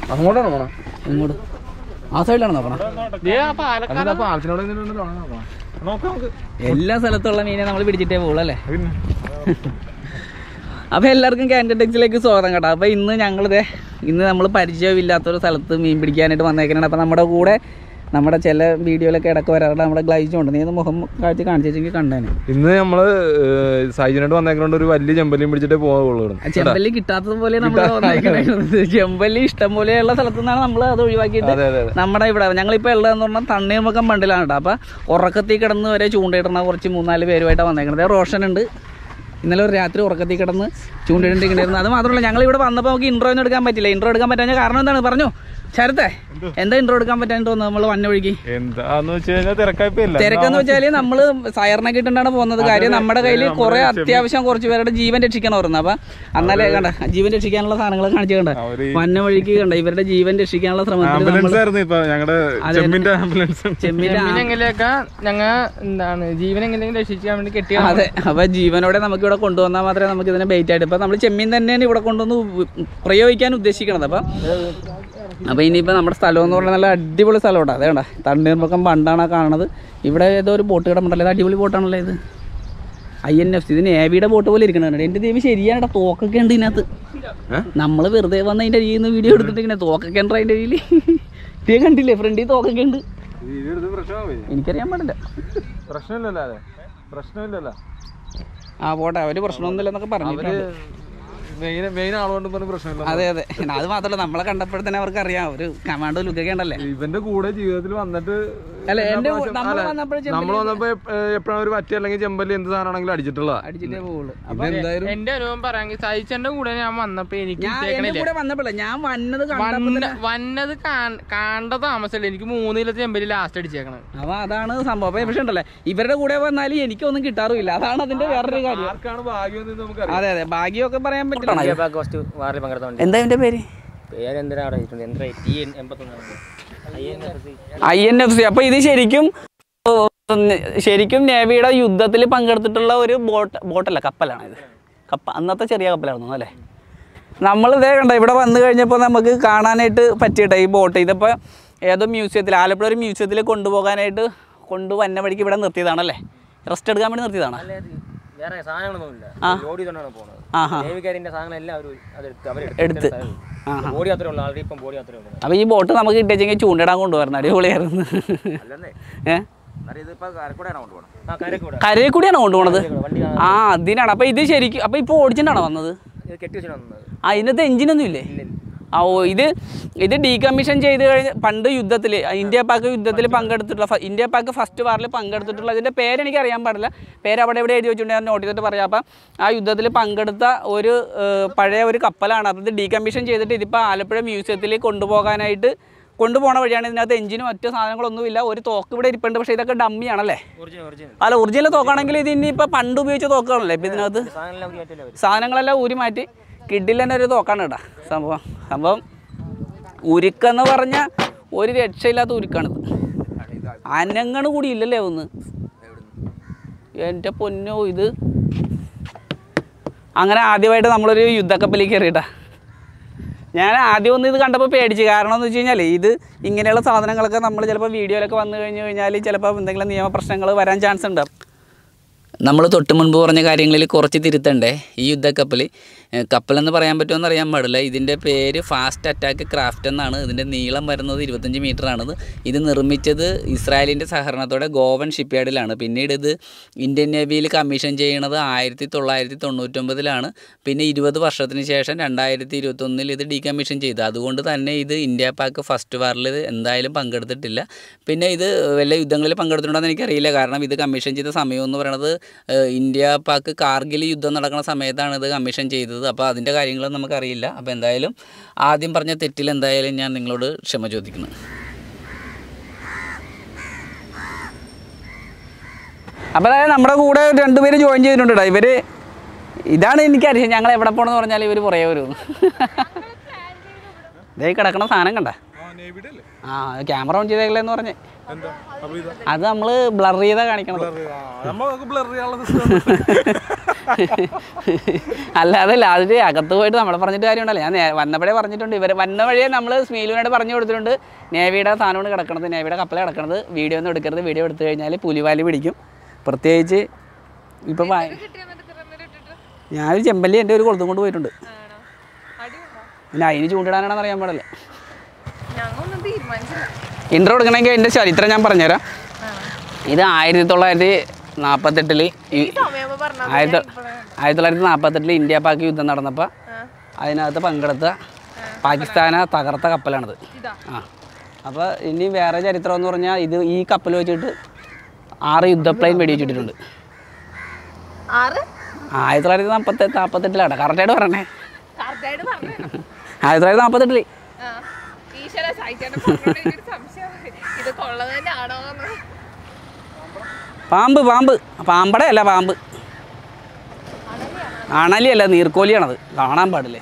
അങ്ങോട്ടാണ് പോണം ഇങ്ങോട്ട് ആ സൈഡിലാണ് നോക്കണം എന്നിട്ട് അപ്പൊ ആൾസിനോട് എന്തെങ്കിലും നോക്കാം നോക്കാം നമുക്ക് എല്ലാ സ്ഥലത്തുള്ള മീനെ നമ്മൾ പിടിച്ചിട്ടേ പോകുള്ളൂ അല്ലേ പിന്നെ അപ്പോൾ എല്ലാവർക്കും കാൻഡടെക്സിലേക്ക് സ്വാഗതം കേട്ടോ അപ്പോൾ ഇന്ന് ഞങ്ങളിതേ ഇന്ന് നമ്മൾ പരിചയമില്ലാത്തൊരു സ്ഥലത്ത് മീൻ പിടിക്കാനായിട്ട് വന്നേക്കാനാണ് അപ്പോൾ നമ്മുടെ കൂടെ നമ്മുടെ ചില വീഡിയോയിലൊക്കെ ഇടയ്ക്ക് വരാറുണ്ട് നമ്മുടെ ഗ്ലൈസ് ഉണ്ട് നീ ഒന്ന് മുഖം കാഴ്ച കാണിച്ചെങ്കിൽ കണ്ടേനെ ഇന്ന് നമ്മള് സൈജനായിട്ട് വന്നേക്കൊണ്ട് ഒരു വലിയ ചെമ്പല്ലിയും പിടിച്ചിട്ടേ പോവുള്ളൂ ആ ചെമ്പല്ലി കിട്ടാത്തത് പോലെ നമ്മൾ വന്നേക്കുന്നത് ചെമ്പല്ലി ഇഷ്ടം പോലെയുള്ള സ്ഥലത്തു നിന്നാണ് നമ്മൾ അത് ഒഴിവാക്കിയിട്ട് അതെ അതെ അതെ നമ്മുടെ ഇവിടെ ഞങ്ങളിപ്പോൾ ഉള്ളതെന്ന് പറഞ്ഞാൽ തണ്ണീർമുക്കം ബണ്ടിലാണ് കേട്ടോ അപ്പോൾ ഉറക്കത്തിൽ കിടന്ന് വരെ ചൂണ്ടയിടുന്ന കുറച്ച് മൂന്നാല് പേരുമായിട്ടാണ് വന്നേക്കുന്നത് റോഷൻ ഉണ്ട് ഇന്നലെ ഒരു രാത്രി ഉറക്കത്തിൽ കിടന്ന് ചൂണ്ടയിട്ടിരിക്കണായിരുന്നു അത് മാത്രമല്ല ഞങ്ങൾ ഇവിടെ വന്നപ്പോൾ നമുക്ക് ഇൻട്രോ ഒന്നും എടുക്കാൻ പറ്റില്ല ഇൻട്രോ എടുക്കാൻ പറ്റാൻ കാരണം എന്താണ് പറഞ്ഞു ശരത്തെ എന്താ ഇൻട്രോ എടുക്കാൻ പറ്റാൻ തോന്നുന്നു നമ്മൾ വന്ന വഴിക്ക് എന്താന്ന് വെച്ച് കഴിഞ്ഞാൽ തിരക്കായ്പയില്ല തിരക്കെന്ന് വെച്ചാല് നമ്മള് സയറിനൊക്കെ ഇട്ടുണ്ടാണ് പോകുന്നത് കാര്യം നമ്മുടെ കയ്യിൽ കുറെ അത്യാവശ്യം കുറച്ച് പേരുടെ ജീവൻ രക്ഷിക്കണമായിരുന്നു അപ്പൊ അന്നലെ കണ്ട ജീവൻ രക്ഷിക്കാനുള്ള സാധനങ്ങൾ കാണിച്ചു കണ്ട അവര് വന്ന വഴിക്ക് കണ്ട ഇവരുടെ ജീവൻ രക്ഷിക്കാനുള്ള ശ്രമത്തിൽ ആംബുലൻസ് നമ്മൾ ആയിരുന്നു ഇപ്പൊ ഞങ്ങളുടെ ചെമ്മിന്റെ ആംബുലൻസ് ചെമ്മിന്റെ ആ- എങ്ങനെയൊക്കെ ഞങ്ങ എന്താണ് ജീവൻ എങ്ങനെയെങ്കിലും രക്ഷിക്കാൻ വേണ്ടി കെട്ടിയ അതെ അപ്പൊ ജീവനോടെ നമുക്ക് ഇവിടെ കൊണ്ടുവന്നാൽ മാത്രമേ നമുക്ക് ഇതിനെ ബെയിറ്റ് ആയിട്ട് ഇപ്പൊ നമ്മൾ ചെമ്മീൻ തന്നെയാണ് ഇവിടെ കൊണ്ടുവന്ന് ഉ- പ്രയോഗിക്കാൻ ഉദ്ദേശിക്കണത് അപ്പൊ അപ്പൊ ഇനിയിപ്പോ നമ്മുടെ സ്ഥലം എന്ന് പറഞ്ഞാൽ നല്ല അടിപൊളി സ്ഥലം കേട്ടോ അതേ കണ്ട തണ്ണീർമുക്കം പണ്ടാണ് ആ കാണുന്നത് ഇവിടെ ഏതോ ഒരു ബോട്ട് കിടപ്പുണ്ടല്ലോ ഇത് അടിപൊളി ബോട്ടാണല്ലോ ഇത് ഐ എൻ എഫ് ഇത് നേവിയുടെ ബോട്ട് പോലെ ഇരിക്കണുണ്ട് എന്റെ ദൈവം ശരിയാണ് കേട്ടോ തോക്കൊക്കെ ഉണ്ട് ഇതിനകത്ത് നമ്മൾ വെറുതെ വന്ന് അതിന്റെ അരിയിൽ നിന്ന് വീഡിയോ എടുത്തിട്ട് ഇങ്ങനെ തോക്കൊക്കെ ഉണ്ട് അതിന്റെ അരിയിൽ ഇതേ കണ്ടില്ലേ ഫ്രണ്ടിൽ തോക്കൊക്കെ ഉണ്ട് എനിക്കറിയാൻ പാടില്ല പ്രശ്നമില്ലല്ലോ അതെ പ്രശ്നമില്ലല്ലോ ആ പോട്ടെ അവര് പ്രശ്നമൊന്നുമില്ലെന്നൊക്കെ പറഞ്ഞിട്ടുണ്ട് മെയിൻ മെയിൻ ആളുകൊണ്ട് പറഞ്ഞ പ്രശ്നമില്ല അതെ അതെ അത് മാത്രമല്ല നമ്മളെ കണ്ടപ്പോഴത്തന്നെ അവർക്ക് അറിയാം ഒരു കമാൻഡോ ലുക്കൊക്കെ ഉണ്ടല്ലേ ഇവന്റെ കൂടെ ജീവിതത്തിൽ വന്നിട്ട് അല്ല എന്റെ പ്രാവശ്യം- നമ്മൾ അല്ല, വന്നപ്പോഴും നമ്മൾ വന്നപ്പോ എപ്പോഴും ഒരു പറ്റി അല്ലെങ്കിൽ ചെമ്പല്ലി എന്ത് സാധനമാണെങ്കിലും അടിച്ചിട്ടുള്ള അടിച്ചിട്ടേ പോവുള്ളൂ എന്തായാലും എന്റെ അനുഭവം പറയാമെങ്കിൽ സഹിച്ചന്റെ കൂടെ ഞാൻ വന്നപ്പോ എനിക്ക് ഞാൻ എന്റെ കിട്ടിയേക്കണില്ല കൂടെ വന്നപ്പോഴേ ഞാൻ വന്നത് കണ്ടപ്പോ വന്ന തന്നെ വന്നത് കാ- കാണേണ്ട താമസമില്ല എനിക്ക് മൂന്ന് കിലത്തെ ചെമ്പല് ലാസ്റ്റ് അടിച്ചേക്കണത് അപ്പൊ അതാണ് സംഭവം അപ്പൊ പക്ഷേ ഉണ്ടല്ലേ ഇവരുടെ കൂടെ വന്നാൽ എനിക്കൊന്നും കിട്ടാറുമില്ല അതാണ് അതിന്റെ വേറൊരു കാര്യം ആർക്കാണ് ഭാഗ്യം എന്ന് നമുക്കറിയാം അതെ അതെ ഭാഗ്യമൊക്കെ പറയാൻ പറ്റില്ല ഫസ്റ്റ് വാറിൽ പങ്കെടുത്തോണ്ട് എന്താ ഇതിന്റെ പേര് പേരെന്തിനാ അവിടെ വെച്ചിട്ടുണ്ട് എന്താ ടി എൻ എൺപത്തൊന്നാണ് ഐ എൻ എഫ് സി അപ്പൊ ഇത് ശരിക്കും ഓ, ശരിക്കും നേവിയുടെ യുദ്ധത്തിൽ പങ്കെടുത്തിട്ടുള്ള ഒരു ബോട്ട് ബോട്ടല്ല കപ്പലാണ് ഇത് കപ്പ അന്നത്തെ ചെറിയ കപ്പലായിരുന്നു അല്ലേ നമ്മൾ ഇതേ കണ്ട ഇവിടെ വന്നു കഴിഞ്ഞപ്പോൾ നമുക്ക് കാണാനായിട്ട് പറ്റിയിട്ട ഈ ബോട്ട് ഇതിപ്പോൾ ഏതോ മ്യൂസിയത്തിൽ ആലപ്പുഴ ഒരു മ്യൂസിയത്തിൽ കൊണ്ടുപോകാനായിട്ട് കൊണ്ടു വന്ന വഴിക്ക് ഇവിടെ നിർത്തിയതാണല്ലേ റെസ്റ്റ് എടുക്കാൻ വേണ്ടി നിർത്തിയതാണ് വേറെ സാധനങ്ങളൊന്നുമില്ല ലോഡ് ചെയ്തോണ്ടാണ് പോകുന്നത് ആഹാ നേവിക്കാരിന്റെ സാധനങ്ങളെല്ലാം അവർ അതെടുത്ത് അവർ എടുത്ത് ആഹാ ബോഡി യാത്ര ഉള്ളു ആൾറെഡി ഇപ്പം ബോഡി യാത്ര ഉണ്ട് അപ്പോൾ ഈ ബോട്ട് നമുക്ക് കിട്ടിയെങ്കിൽ ചൂണ്ടിടാൻ കൊണ്ടുവരണം അടിപൊളിയായിരുന്നു അല്ലെന്നേ ഏഹ് ഇതിപ്പോ കരക്കൂടെയാണ് കൊണ്ടുപോകണം ആ കരക്കൂടെ കരയിൽ കൂടിയാണോ കൊണ്ടുപോണത് വണ്ടി ആ അതിനാണ് അപ്പോൾ ഇത് ശരിക്കും അപ്പോൾ ഇപ്പോൾ ഓടിച്ചിട്ടാണോ വന്നത് ഇത് കെട്ടി വെച്ചിട്ട് വന്നത് ആ ഇതിനകത്ത് എഞ്ചിനൊന്നും ഇല്ലേ ആ ഓ ഇത് ഇത് ഡീകമ്മീഷൻ ചെയ്ത് കഴിഞ്ഞ് പണ്ട് യുദ്ധത്തിൽ ഇന്ത്യ പാക് യുദ്ധത്തിൽ പങ്കെടുത്തിട്ടുള്ള ഫ- ഇന്ത്യ പാക് ഫസ്റ്റ് വാറിൽ പങ്കെടുത്തിട്ടുള്ള ഇതിൻ്റെ പേര് എനിക്ക് അറിയാൻ പാടില്ല പേര് അവിടെ എവിടെ എഴുതി വെച്ചിട്ടുണ്ട് ഞാൻ നോട്ട് ചെയ്തിട്ട് പറയാം അപ്പം ആ യുദ്ധത്തിൽ പങ്കെടുത്ത ഒരു ഏഹ്, പഴയ ഒരു കപ്പലാണ് അപ്പോൾ ഇത് ഡീകമ്മീഷൻ ചെയ്തിട്ട് ഇതിപ്പോൾ ആലപ്പുഴ മ്യൂസിയത്തിൽ കൊണ്ടുപോകാനായിട്ട് കൊണ്ടുപോണ വഴിയാണ് ഇതിനകത്ത് എഞ്ചിനും മറ്റു സാധനങ്ങളൊന്നുമില്ല ഒരു തോക്ക് ഇവിടെ ഇരിപ്പുണ്ട് പക്ഷേ ഇതൊക്കെ ഡമ്മിയാണല്ലേ ഒറിജിനൽ ഒറിജിനൽ അല്ല ഒറിജിനൽ തോക്കാണെങ്കിൽ ഇത് ഇനിയിപ്പോൾ പണ്ട് ഉപയോഗിച്ച തോക്കാണല്ലേ ഇപ്പം ഇതിനകത്ത് സാധനങ്ങളെല്ലാം അവർ കയറ്റില്ല അവർ സാധനങ്ങളെല്ലാം ഊരി മാറ്റി കിഡിൽ തന്നെ ഒരു തോക്കാണ് കേട്ടോ സംഭവം സംഭവം ഉരുക്കെന്ന് പറഞ്ഞാൽ ഒരു രക്ഷയില്ലാത്ത ഉരുക്കാണിത് അനങ്ങണ് കൂടി ഇല്ലല്ലേ ഒന്ന് എൻ്റെ പൊന്നോ ഇത് അങ്ങനെ ആദ്യമായിട്ട് നമ്മളൊരു യുദ്ധക്കപ്പലിൽ കയറിയിട്ടാ ഞാൻ ആദ്യം ഒന്ന് ഇത് കണ്ടപ്പോൾ പേടിച്ച് കാരണം എന്ന് വെച്ച് കഴിഞ്ഞാൽ ഇത് ഇങ്ങനെയുള്ള സാധനങ്ങളൊക്കെ നമ്മൾ ചിലപ്പോൾ വീഡിയോയിലൊക്കെ വന്നു കഴിഞ്ഞ് കഴിഞ്ഞാൽ ചിലപ്പോൾ എന്തെങ്കിലും നിയമപ്രശ്നങ്ങൾ വരാൻ ചാൻസ് ഉണ്ട് നമ്മൾ തൊട്ട് മുൻപ് പറഞ്ഞ കാര്യങ്ങളിൽ കുറച്ച് തിരുത്തണ്ടേ ഈ യുദ്ധക്കപ്പൽ ഏഹ് കപ്പലെന്ന് പറയാൻ പറ്റുമെന്ന് അറിയാൻ പാടില്ല ഇതിൻ്റെ പേര് ഫാസ്റ്റ് അറ്റാക്ക് ക്രാഫ്റ്റ് എന്നാണ് ഇതിൻ്റെ നീളം വരുന്നത് ഇരുപത്തഞ്ച് മീറ്റർ ആണത് ഇത് നിർമ്മിച്ചത് ഇസ്രായേലിൻ്റെ സഹകരണത്തോടെ ഗോവൻ ഷിപ്പ്യാർഡിലാണ് പിന്നീട് ഇത് ഇന്ത്യൻ നേവിയിൽ കമ്മീഷൻ ചെയ്യണത് ആയിരത്തി തൊള്ളായിരത്തി തൊണ്ണൂറ്റൊമ്പതിലാണ് പിന്നെ ഇരുപത് വർഷത്തിന് ശേഷം രണ്ടായിരത്തി ഇരുപത്തൊന്നിൽ ഇത് ഡീകമ്മീഷൻ ചെയ്തു അതുകൊണ്ട് തന്നെ ഇത് ഇന്ത്യ പാക്ക് ഫസ്റ്റ് വാറിൽ എന്തായാലും പങ്കെടുത്തിട്ടില്ല പിന്നെ ഇത് വല്ല യുദ്ധങ്ങളിൽ പങ്കെടുത്തിട്ടുണ്ടോയെന്ന് എനിക്കറിയില്ല കാരണം ഇത് കമ്മീഷൻ ചെയ്ത സമയം എന്ന് പറയുന്നത് ഏഹ്, ഇന്ത്യ പാക്ക് കാർഗിൽ യുദ്ധം നടക്കുന്ന സമയത്താണ് ഇത് കമ്മീഷൻ ചെയ്തത് അപ്പോൾ അതിൻ്റെ കാര്യങ്ങളൊന്നും നമുക്കറിയില്ല അപ്പോൾ എന്തായാലും ആദ്യം പറഞ്ഞ തെറ്റിൽ എന്തായാലും ഞാൻ നിങ്ങളോട് ക്ഷമ ചോദിക്കുന്നു അപ്പോൾ അതായത് നമ്മുടെ കൂടെ രണ്ടുപേര് ജോയിൻ ചെയ്തിട്ടുണ്ട് കേട്ടോ ഇവർ ഇതാണ് എനിക്കറിയാം ഞങ്ങൾ എവിടെ പോകണമെന്ന് പറഞ്ഞാൽ ഇവർ പുറകെ വരും ഇതേ കിടക്കണ സാധനം കണ്ട ആ ക്യാമറ ഓൺ ചെയ്തേക്കലെന്ന് പറഞ്ഞ് അത് നമ്മൾ ബ്ലർ ചെയ്താ കാണിക്കണത് നമുക്ക് ബ്ലർ ചെയ്യാനുള്ള സിസ്റ്റം അല്ലാതെ അല്ല അതിൽ അകത്ത് പോയിട്ട് നമ്മളെ പറഞ്ഞിട്ട് കാര്യമുണ്ടല്ലോ ഞാൻ നേ- വന്നപ്പോഴേ പറഞ്ഞിട്ടുണ്ട് ഇവർ വന്ന വഴിയെ നമ്മൾ സ്മീലുവിനോട് പറഞ്ഞു കൊടുത്തിട്ടുണ്ട് നേവിയുടെ സാധനമാണ് കിടക്കണത് നേവിയുടെ കപ്പൽ കിടക്കണത് വീഡിയോ ഒന്നും എടുക്കരുത് വീഡിയോ എടുത്തു കഴിഞ്ഞാൽ പുലിവാലി പിടിക്കും പ്രത്യേകിച്ച് ഇപ്പം ഞാനൊരു ചെമ്പല്ലി എൻ്റെ ഒരു കൊളുത്തും കൊണ്ട് പോയിട്ടുണ്ട് പിന്നെ അതിന് ചൂണ്ടിടാനാണെന്ന് അറിയാൻ പാടില്ല ഞങ്ങളൊന്നും തീരുമാനിച്ചില്ല ഇൻട്രോ എടുക്കണമെങ്കിൽ എൻ്റെ ചരിത്രം ഞാൻ പറഞ്ഞുതരാം ഇത് ആയിരത്തി തൊള്ളായിരത്തി നാൽപ്പത്തെട്ടിൽ സമയമാകുമ്പോ പറഞ്ഞാ മതി. ആയിരത്തി ആയിരത്തി തൊള്ളായിരത്തി നാൽപ്പത്തെട്ടിൽ ഇന്ത്യ പാക് യുദ്ധം നടന്നപ്പോൾ അതിനകത്ത് പങ്കെടുത്ത പാകിസ്ഥാനെ തകർത്ത കപ്പലാണിത് ഇതാ. ആ അപ്പോൾ ഇനി വേറെ ചരിത്രം എന്ന് പറഞ്ഞാൽ ഇത് ഈ കപ്പൽ വെച്ചിട്ട് ആറ് യുദ്ധപ്ലെയിൻ വെടിവെച്ചിട്ടുണ്ട് ആറ് ആയിരത്തി തൊള്ളായിരത്തി നാൽപ്പത്തെട്ട് നാൽപ്പത്തെട്ടിലാണ് കറക്റ്റായിട്ട് പറഞ്ഞേ കറക്റ്റായിട്ട് പറഞ്ഞു ആയിരത്തി തൊള്ളായിരത്തി നാൽപ്പത്തെട്ടിൽ ആ. ഈശ്വര സായിച്ചേട്ടൻ പറഞ്ഞോണ്ട് എനിക്കൊരു സംശയം ഇത് കൊള്ളത് തന്നെയാണോ എന്ന് പാമ്പ് പാമ്പ് പാമ്പട അല്ല പാമ്പ് അണലിയല്ല നീർക്കോലിയാണത് കാണാൻ പാടില്ലേ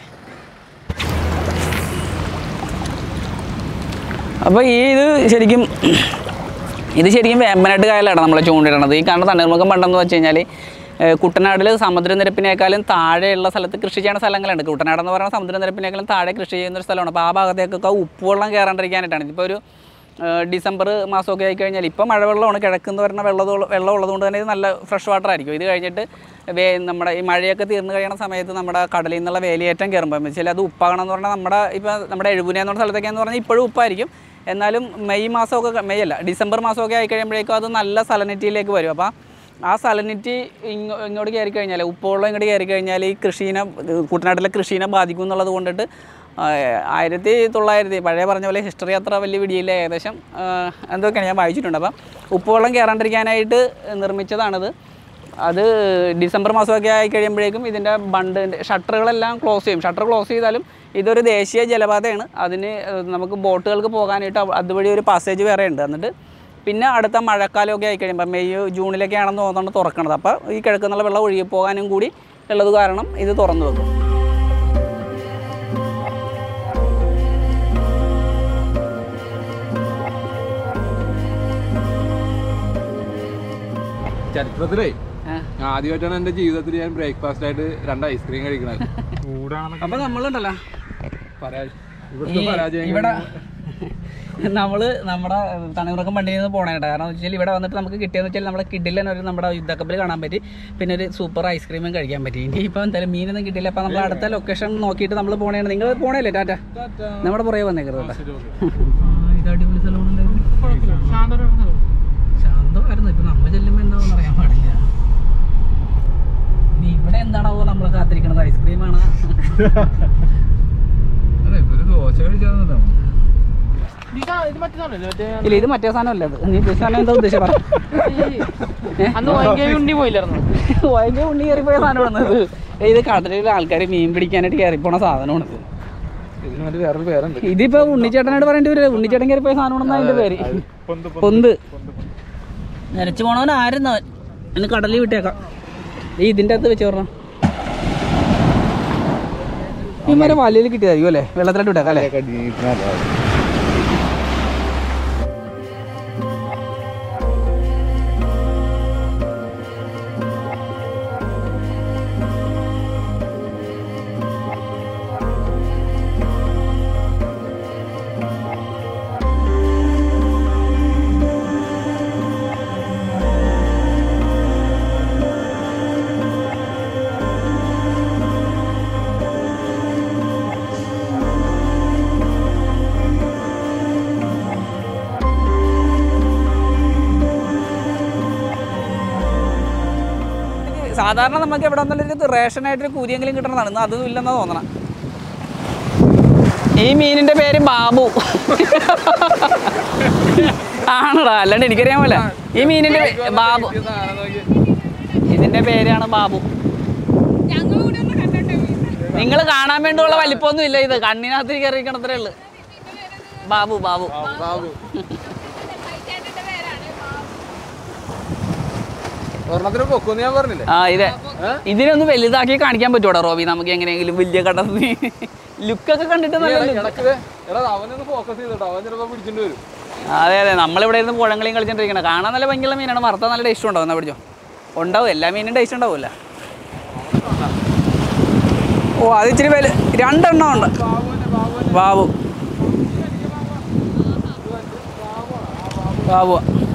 അപ്പോൾ ഈ ഇത് ശരിക്കും ഇത് ശരിക്കും വേമ്പനാട്ട് കായലാണ് നമ്മൾ ചൂണ്ടിടണത് ഈ കാണുന്ന തണ്ണീർമുഖം പണ്ടെന്ന് വെച്ച് കഴിഞ്ഞാൽ കുട്ടനാട്ടിൽ സമുദ്രനിരപ്പിനേക്കാളും താഴെയുള്ള സ്ഥലത്ത് കൃഷി ചെയ്യുന്ന സ്ഥലങ്ങളുണ്ട് കുട്ടനാട് എന്ന് പറയുന്ന സമുദ്രനിരപ്പിനേക്കാളും താഴെ കൃഷി ചെയ്യുന്ന ഒരു സ്ഥലമാണ് അപ്പോൾ ആ ഭാഗത്തേക്കൊക്കെ ഉപ്പുവെള്ളം കയറാണ്ടിരിക്കാനായിട്ടാണ് ഇപ്പോൾ ഒരു ഏഹ് ഡിസംബർ മാസമൊക്കെ ആയി കഴിഞ്ഞാൽ ഇപ്പോൾ മഴവെള്ളമാണ് കിഴക്കെന്ന് പറയുന്ന വെള്ളം വെള്ളം ഉള്ളതുകൊണ്ട് തന്നെ ഇത് നല്ല ഫ്രഷ് വാട്ടർ ആയിരിക്കും ഇത് കഴിഞ്ഞിട്ട് വേ നമ്മുടെ ഈ മഴയൊക്കെ തീർന്നു കഴിയുന്ന സമയത്ത് നമ്മുടെ കടലിൽ നിന്നുള്ള വേലിയേറ്റം കയറുമ്പോൾ വെച്ചാൽ അത് ഉപ്പാകണമെന്ന് പറഞ്ഞാൽ നമ്മുടെ ഇപ്പോൾ നമ്മുടെ എഴുപുന എന്ന് പറഞ്ഞ സ്ഥലത്തൊക്കെയെന്ന് പറഞ്ഞാൽ ഇപ്പോഴും ഉപ്പായിരിക്കും എന്നാലും മെയ് മാസമൊക്കെ ക- മെയ് അല്ല ഡിസംബർ മാസമൊക്കെ ആയി കഴിയുമ്പോഴേക്കും അത് നല്ല സലനിറ്റിയിലേക്ക് വരും അപ്പോൾ ആ സലനിറ്റി ഇങ്ങോ ഇങ്ങോട്ട് കയറി കഴിഞ്ഞാൽ ഉപ്പുവെള്ളം ഇങ്ങോട്ട് കയറി കഴിഞ്ഞാൽ ഈ കൃഷീനെ കുട്ടനാട്ടിലെ കൃഷീനെ ബാധിക്കും എന്നുള്ളത് കൊണ്ടിട്ട് ആ, ആയിരത്തി തൊള്ളായിരത്തി പഴയ പറഞ്ഞ പോലെ ഹിസ്റ്ററി അത്ര വലിയ പിടിയില്ല ഏകദേശം ആ, എന്തൊക്കെയാണ് ഞാൻ വായിച്ചിട്ടുണ്ട് അപ്പം ഉപ്പുവെള്ളം കയറാണ്ടിരിക്കാനായിട്ട് നിർമ്മിച്ചതാണിത് അത് ഡിസംബർ മാസമൊക്കെ ആയി കഴിയുമ്പോഴേക്കും ഇതിൻ്റെ ബണ്ട് ഷട്ടറുകളെല്ലാം ക്ലോസ് ചെയ്യും ഷട്ടർ ക്ലോസ് ചെയ്താലും ഇതൊരു ദേശീയ ജലപാതയാണ് അതിന് ഏഹ്, നമുക്ക് ബോട്ടുകൾക്ക് പോകാനായിട്ട് അവ- അതുവഴി ഒരു പാസേജ് വേറെ ഉണ്ട് എന്നിട്ട് പിന്നെ അടുത്ത മഴക്കാലമൊക്കെ ആയി കഴിയുമ്പോൾ മെയ് ജൂണിലൊക്കെ ആണെന്ന് തോന്നുന്നുണ്ട് തുറക്കണത് അപ്പോൾ ഈ കിഴക്കുന്നുള്ള വെള്ളം ഒഴുകി പോകാനും കൂടി ഉള്ളത് കാരണം ഇത് തുറന്നു വെക്കും ചരിത്രത്തിലേ ആ. ആദ്യമായിട്ടാണ് എൻ്റെ ജീവിതത്തിൽ ഞാൻ ബ്രേക്ക്ഫാസ്റ്റ് ആയിട്ട് രണ്ട് ഐസ്ക്രീം കഴിക്കണത് അപ്പോൾ നമ്മളുണ്ടല്ലോ പരാ- ഇവിടുത്തെ പരാജയം ഇവിടെ നമ്മള് നമ്മുടെ തണിമുറക്കം വണ്ടിയിൽ നിന്ന് പോണേ കാരണം എന്ന് വെച്ചാൽ ഇവിടെ വന്നിട്ട് നമുക്ക് കിട്ടിയെന്ന് വെച്ചാൽ നമ്മുടെ കിഡിൽ ഒരു നമ്മുടെ യുദ്ധക്കപ്പിൽ കാണാൻ പറ്റി പിന്നെ ഒരു സൂപ്പർ ഐസ്ക്രീമും കഴിക്കാൻ പറ്റി ഇനി ഇപ്പം എന്തായാലും മീനൊന്നും കിട്ടിയില്ല അപ്പം നമ്മൾ അടുത്ത ലൊക്കേഷൻ നോക്കിയിട്ട് നമ്മൾ പോണേണ് നിങ്ങൾ പോണേല്ലേ ടാറ്റ നമ്മുടെ പുറകെ വന്നേക്കരുത് കേട്ടോ. ഇത് അടിപൊളി സ്ഥലമാണല്ലോ ശാന്തമായിരുന്നു ഇപ്പൊ നമ്മ ചെല്ലുമ്പോ എന്താണെന്ന് അറിയാൻ പാടില്ല ഇനി ഇവിടെ എന്താണാവോ നമ്മളെ കാത്തിരിക്കണത് ഐസ്ക്രീമാണ് ഇവര് ദോശ കഴിച്ചാൽ ഇത് മറ്റേ സാധനമല്ലേ മറ്റേ ഇല്ല ഇത് മറ്റേ സാധനമല്ല അത് നീ ഉദ്ദേശിച്ച സാധനം എന്താ ഉദ്ദേശം പറ അന്ന് വൈകി ഉണ്ടി പോയില്ലായിരുന്നു വൈകി ഉണ്ണി കയറിപ്പോയ സാധനമാണ് ഇത് ഇത് കടലിലെ ആൾക്കാർ മീൻ പിടിക്കാനായിട്ട് കയറിപ്പോണ സാധനമാണ് ഇത് ഇതിന് വേണ്ടി വേറൊരു പേരുണ്ട് ഇതിപ്പോ ഉണ്ണിച്ചേട്ടനായിട്ട് പറയേണ്ടി വരില്ല ഉണ്ണിച്ചേട്ടൻ കയറിപ്പോയ സാധനമാണെന്ന് അതിന്റെ പേര് പൊന്ത് നരച്ചു പോണവൻ ആരുന്ന എന്നെ കടലിൽ വിട്ടേക്കാം ഈ ഇതിന്റെ അകത്ത് വെച്ച് പറഞ്ഞ ഈ മരം വലയിൽ കിട്ടിയതായിരിക്കും അല്ലേ വെള്ളത്തിലോട്ട് വിട്ടേക്കാം അല്ലേ സാധാരണ നമുക്ക് എവിടെ നിന്നൊരു റേഷനായിട്ടൊരു കൂതിയെങ്കിലും കിട്ടണതാണ് ഇന്ന് അതും ഇല്ലെന്നാ തോന്നണം ഈ മീനിന്റെ പേര് ബാബു ആണടാ അല്ലാണ്ട് എനിക്കറിയാൻ പോലെ ഈ മീനിന്റെ പേ- ബാബു ഇതിന്റെ പേരാണ് ബാബു ഞങ്ങൾ കൂടി ഒന്ന് കണ്ടോട്ടെ നിങ്ങൾ കാണാൻ വേണ്ടിയുള്ള വലിപ്പമൊന്നും ഇല്ല ഇത് കണ്ണിനകത്ത് കയറിക്കണത്രേ ഉള്ളു ബാബു ബാബു ചേട്ടന്റെ പേരാണ് ഒരെണ്ണത്തിന് പൊക്കുമെന്ന് ഞാൻ പറഞ്ഞില്ലേ ആ ഇതെ ഇതിനൊന്ന് വലുതാക്കി കാണിക്കാൻ പറ്റുമോടാ റോബി നമുക്ക് എങ്ങനെയെങ്കിലും വലിയ കടന്ന് ലുക്കൊക്കെ കണ്ടിട്ട് നല്ല look. ഇടക്ക് ദേ, എടാ അവനൊന്ന് ഫോക്കസ് ചെയ്തോട്ടോ അവൻ ചിലപ്പോ പിടിച്ചിട്ട് വരും അതെ അതെ നമ്മളിവിടെ ഇരുന്ന് പുഴങ്ങളിയും കളിച്ചോണ്ടിരിക്കണം കാണാൻ നല്ല ഭംഗിയുള്ള മീനാണ് വറുത്ത നല്ല ടേസ്റ്റ് ഉണ്ടാവും എന്നാ പിടിച്ചോ ഉണ്ടാവും എല്ലാ മീനും ടേസ്റ്റ് ഉണ്ടാവില്ല ഓ അത് ഇച്ചിരി വില രണ്ടെണ്ണം ഉണ്ട് ബാബു ബാബു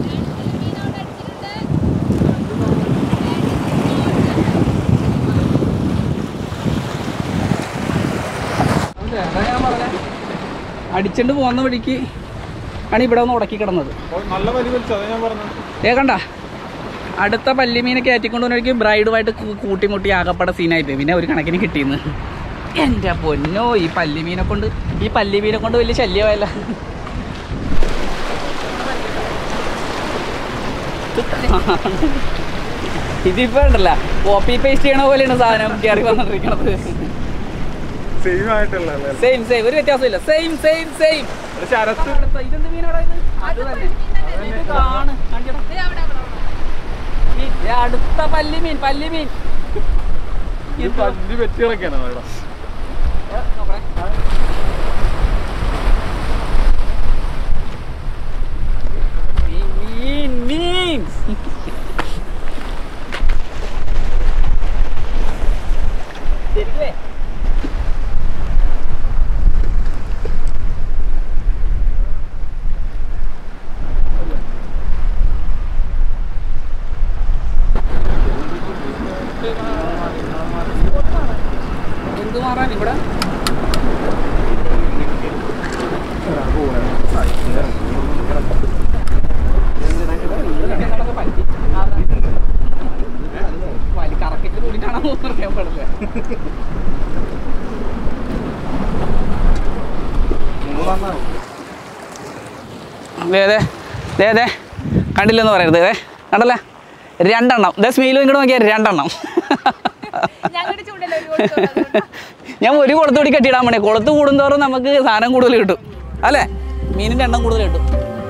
അടിച്ചോണ്ട് പോകുന്ന വഴിക്ക് ആണ് ഇവിടെ ഒന്ന് ഉടക്കി കിടന്നത് നല്ല വലി വലിച്ചു അതാ ഞാൻ പറഞ്ഞത് ഏ കണ്ട അടുത്ത പല്ലിമീനെ കയറ്റിക്കൊണ്ട് വന്നവർക്ക് ബ്രൈഡുമായിട്ട് കൂട്ടിമുട്ടി ആകപ്പട സീനായി പോയി പിന്നെ ഒരു കണക്കിന് കിട്ടിയെന്ന് എൻ്റെ പൊന്നോ ഈ പല്ലിമീനെ കൊണ്ട് ഈ പല്ലിമീനെ കൊണ്ട് വലിയ ശല്യമായല്ല ഇതിപ്പോ ഉണ്ടല്ല കോപ്പി പേസ്റ്റ് ചെയ്യണ പോലെയാണ് സാധനം കയറി വന്നിരിക്കണത് സെയിം ആയിട്ടുള്ള സെയിം സെയിം ഒരു വ്യത്യാസമില്ല സെയിം സെയിം സെയിം ശരത്ത് ഇതെന്ത് മീനാടാ ഇത് അത് തന്നെ ഇത് കാണ് കാണിച്ചെടാ. ദേ അവിടെ, അവിടെ, അവിടെ. ഈ ദേ അടുത്ത പല്ലിമീൻ പല്ലിമീൻ ഈ പല്ലി വെച്ച് കിടക്കാണ് അവിടെ മീൻ മീൻ ശരിക്കേ എന്ത് മാറാൻ ഇവിടെ വലി കറക്കിട്ട് കൂടിയിട്ടാണോ പറയാൻ പാടില്ല ദേ ദേ ദേ ദേ കണ്ടില്ലെന്ന് പറയരുത് ദേ കണ്ടല്ലേ രണ്ടെണ്ണം ദേ സ്മീലും ഇങ്ങോട്ട് നോക്കിയാൽ രണ്ടെണ്ണം ഞങ്ങളുടെ ചൂണ്ടല്ലോ ഒരു കൊടുത്തോളൂ, അതുകൊണ്ടാ. ഞാൻ ഒരു കുളത്ത് കൂടി കെട്ടിയിടാൻ വേണേ കുളത്ത് കൂടുന്തോറും നമുക്ക് സാധനം കൂടുതൽ കിട്ടും അല്ലേ മീനിൻ്റെ എണ്ണം കൂടുതൽ കിട്ടും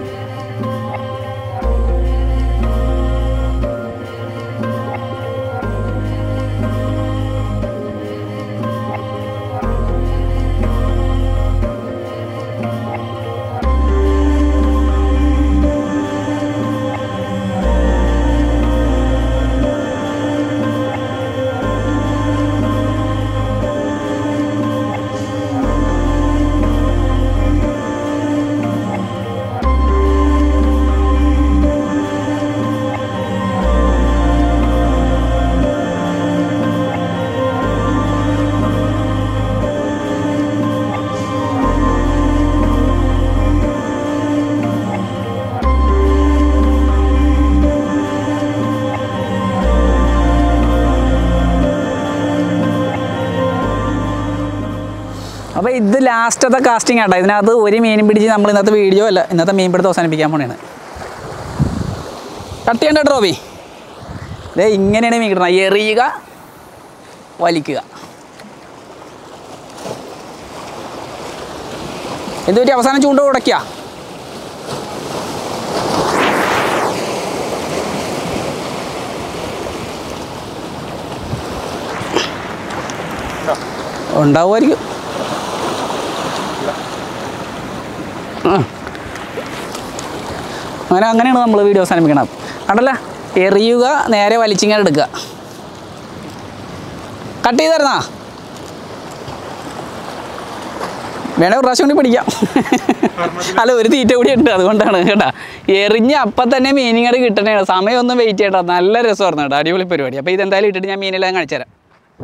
അപ്പോൾ ഇത് ലാസ്റ്റത്തെ കാസ്റ്റിംഗ് ആട്ടോ ഇതിനകത്ത് ഒരു മീനും പിടിച്ച് നമ്മൾ ഇന്നത്തെ വീഡിയോ അല്ല ഇന്നത്തെ മീൻ പിടുത്തം അവസാനിപ്പിക്കാൻ പോണെയാണ് കട്ട് ചെയ്യണ്ട ട്രോബി ദേ ഇങ്ങനെയാണ് മീൻ കിട്ടുന്നത് എറിയുക വലിക്കുക എന്ത് പറ്റി അവസാനം ചൂണ്ട ഉടയ്ക്കുക ഉണ്ടാവുമായിരിക്കും ആ. അങ്ങനെ അങ്ങനെയാണ് നമ്മൾ വീഡിയോ അവസാനിപ്പിക്കണം കണ്ടല്ല എറിയുക നേരെ വലിച്ചിങ്ങനെ എടുക്കുക കട്ട് ചെയ്തായിരുന്നാ വേണേ ഒരു പ്രാവശ്യം കൂടി പിടിക്കാം അല്ല ഒരു തീറ്റ കൂടി ഉണ്ട് അതുകൊണ്ടാണ് കേട്ടാ എറിഞ്ഞ് അപ്പം തന്നെ മീനിങ്ങട് കിട്ടണേ സമയമൊന്നും വെയിറ്റ് ചെയ്യട്ടോ നല്ല രസമായിരുന്നു കേട്ടോ അടിപൊളി പരിപാടി അപ്പോൾ ഇതെന്തായാലും ഇട്ടിട്ട് ഞാൻ മീനെല്ലാം കാണിച്ചു തരാം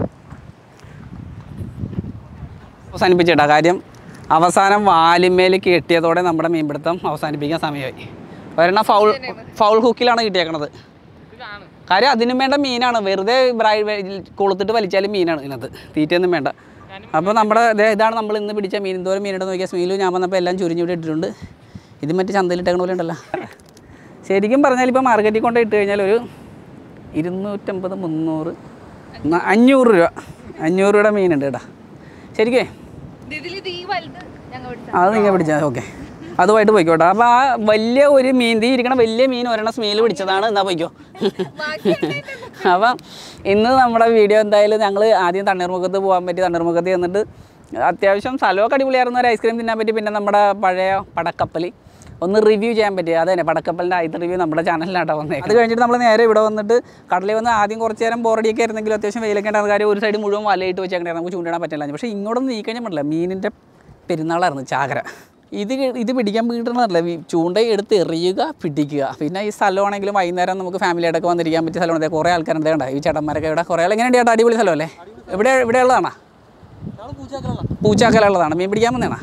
അവസാനിപ്പിച്ചേട്ടാ കാര്യം അവസാനം വാലിന്മേൽ കെട്ടിയതോടെ നമ്മുടെ മീൻപിടുത്തം അവസാനിപ്പിക്കാൻ സമയമായി ഒരെണ്ണം ഫൗൾ ഫൗൾ ഹുക്കിലാണ് കിട്ടിയേക്കണത് കാര്യം അതിനും വേണ്ട മീനാണ് വെറുതെ ബ്രൈ കൊളുത്തിട്ട് വലിച്ചാലും മീനാണ് ഇതിനകത്ത് തീറ്റയൊന്നും വേണ്ട അപ്പോൾ നമ്മുടെ ദേ ഇതാണ് നമ്മൾ ഇന്ന് പിടിച്ച മീൻ എന്തോരം മീനുണ്ടെന്ന് നോക്കിയാൽ സ്മീലും ഞാൻ വന്നപ്പോൾ എല്ലാം ചുരിഞ്ഞിവിടെ ഇട്ടിട്ടുണ്ട് ഇത് മറ്റേ ചന്തയിലിട്ടേക്കണ പോലെ ഉണ്ടല്ലോ ശരിക്കും പറഞ്ഞാൽ ഇപ്പോൾ മാർക്കറ്റിൽ കൊണ്ട് ഇട്ട് കഴിഞ്ഞാൽ ഒരു ഇരുന്നൂറ്റമ്പത് മുന്നൂറ് ന- അഞ്ഞൂറ് രൂപ അഞ്ഞൂറ് രൂപയുടെ മീനുണ്ട് കേട്ടോ ശരിക്കേ ഇതിൽ ഇത് ഈ വലുത് ഞങ്ങൾ പിടിച്ച അത് നിങ്ങൾ പിടിച്ചാൽ ഓക്കെ അതുമായിട്ട് പോയിക്കോട്ടെ അപ്പോൾ ആ വലിയ ഒരു മീൻ തീ ഇരിക്കണ വലിയ മീൻ ഒരെണ്ണം സ്മെയിൽ പിടിച്ചതാണ് എന്നാ പോയിക്കോ അപ്പം ഇന്ന് നമ്മുടെ വീഡിയോ എന്തായാലും ഞങ്ങൾ ആദ്യം തണ്ണീർമുഖത്ത് പോകാൻ പറ്റി തണ്ണീർമുഖത്ത് ചെന്നിട്ട് അത്യാവശ്യം സ്ഥലമൊക്കെ അടിപൊളിയായിരുന്നു ഒരു ഐസ്ക്രീം തിന്നാൻ പറ്റി പിന്നെ നമ്മുടെ പഴയ പടക്കപ്പൽ ഒന്ന് റിവ്യൂ ചെയ്യാൻ പറ്റിയ അത് തന്നെ പടക്കപ്പലിൻ്റെ ആദ്യത്തെ റിവ്യൂ നമ്മുടെ ചാനലിലാട്ടോ വന്നത് അത് കഴിഞ്ഞിട്ട് നമ്മൾ നേരെ ഇവിടെ വന്നിട്ട് കടലിൽ വന്ന് ആദ്യം കുറച്ച് നേരം ബോറടിയൊക്കെ ആയിരുന്നെങ്കിലും അത്യാവശ്യം വെയിലൊക്കെ ഉണ്ടായിരുന്ന കാര്യം ഒരു സൈഡ് മുഴുവൻ വലയിട്ട് വെച്ചേക്കണ്ടായിരുന്നു നമുക്ക് ചൂണ്ടിടാൻ പറ്റില്ല പക്ഷേ ഇങ്ങോട്ടൊന്നും നീ കഴിഞ്ഞാൽ പറ്റില്ല മീനിൻ്റെ പെരുന്നാളായിരുന്നു ചാകര ഇത് കി- ഇത് പിടിക്കാൻ കിട്ടണമല്ല ചൂണ്ട എടുത്ത് എറിയുക പിടിക്കുക പിന്നെ ഈ സ്ഥലമാണെങ്കിലും വൈകുന്നേരം നമുക്ക് ഫാമിലിയായിട്ടൊക്കെ വന്നിരിക്കാൻ പറ്റിയ സ്ഥലമാണ് കുറേ ആൾക്കാരുണ്ട് കണ്ട ഈ ചേട്ടന്മാരൊക്കെ ഇവിടെ കുറേ ആൾ എങ്ങനെയുണ്ട് ചേട്ടാ അടിപൊളി സ്ഥലമല്ലേ ഇവിടെ ഇവിടെ ഉള്ളതാണോ പൂച്ചാക്കലുള്ളതാണ് മീൻ പിടിക്കാൻ വന്നതാണോ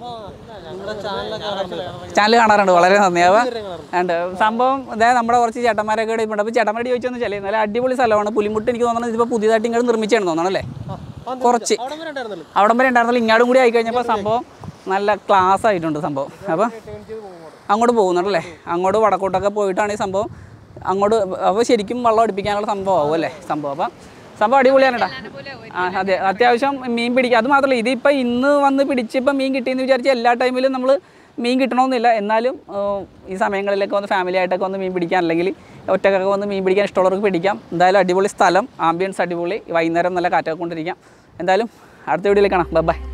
ചാനൽ കാണാറുണ്ട് വളരെ നന്ദി അവ ഉണ്ട് സംഭവം അതായത് നമ്മുടെ കുറച്ച് ചേട്ടന്മാരൊക്കെ ഇവിടെ ഇരിപ്പുണ്ട് അപ്പോൾ ചേട്ടന്മാരോട് ചോദിച്ചൊന്നും ചില നല്ല അടിപൊളി സ്ഥലമാണ് പുലിമുട്ട് എനിക്ക് തോന്നുന്നത് ഇതിപ്പോൾ പുതിയതായിട്ട് ഇങ്ങോട്ട് നിർമ്മിച്ചാണ് തോന്നണം അല്ലേ കുറച്ച് അവിടം വരെ ഉണ്ടായിരുന്നില്ല ഇങ്ങോട്ടും കൂടി ആയി കഴിഞ്ഞപ്പോൾ സംഭവം നല്ല ക്ലാസ് ആയിട്ടുണ്ട് സംഭവം അപ്പം അങ്ങോട്ട് പോകുന്നുണ്ടല്ലേ അങ്ങോട്ട് വടക്കോട്ടൊക്കെ പോയിട്ടാണ് ഈ സംഭവം അങ്ങോട്ട് അപ്പോൾ ശരിക്കും വെള്ളം അടുപ്പിക്കാനുള്ള സംഭവം ആവും അല്ലേ സംഭവം അപ്പം സംഭവം അടിപൊളിയാണ് കേട്ടോ ആ അതെ അത്യാവശ്യം മീൻ പിടിക്കുക അത് മാത്രമല്ല ഇതിപ്പോൾ ഇന്ന് വന്ന് പിടിച്ചിപ്പോൾ മീൻ കിട്ടിയെന്ന് വിചാരിച്ച് എല്ലാ ടൈമിലും നമ്മൾ മീൻ കിട്ടണമെന്നില്ല എന്നാലും ഏഹ്, ഈ സമയങ്ങളിലൊക്കെ വന്ന് ഫാമിലി ആയിട്ടൊക്കെ വന്ന് മീൻ പിടിക്കാൻ അല്ലെങ്കിൽ ഒറ്റക്കൊക്കെ വന്ന് മീൻ പിടിക്കാൻ ഇഷ്ടമുള്ളവർക്ക് പിടിക്കാം എന്തായാലും അടിപൊളി സ്ഥലം ആംബിയൻസ് അടിപൊളി വൈകുന്നേരം നല്ല കാറ്റൊക്കെ കൊണ്ടിരിക്കാം എന്തായാലും അടുത്ത വീഡിയോയിൽ കാണാം ബൈ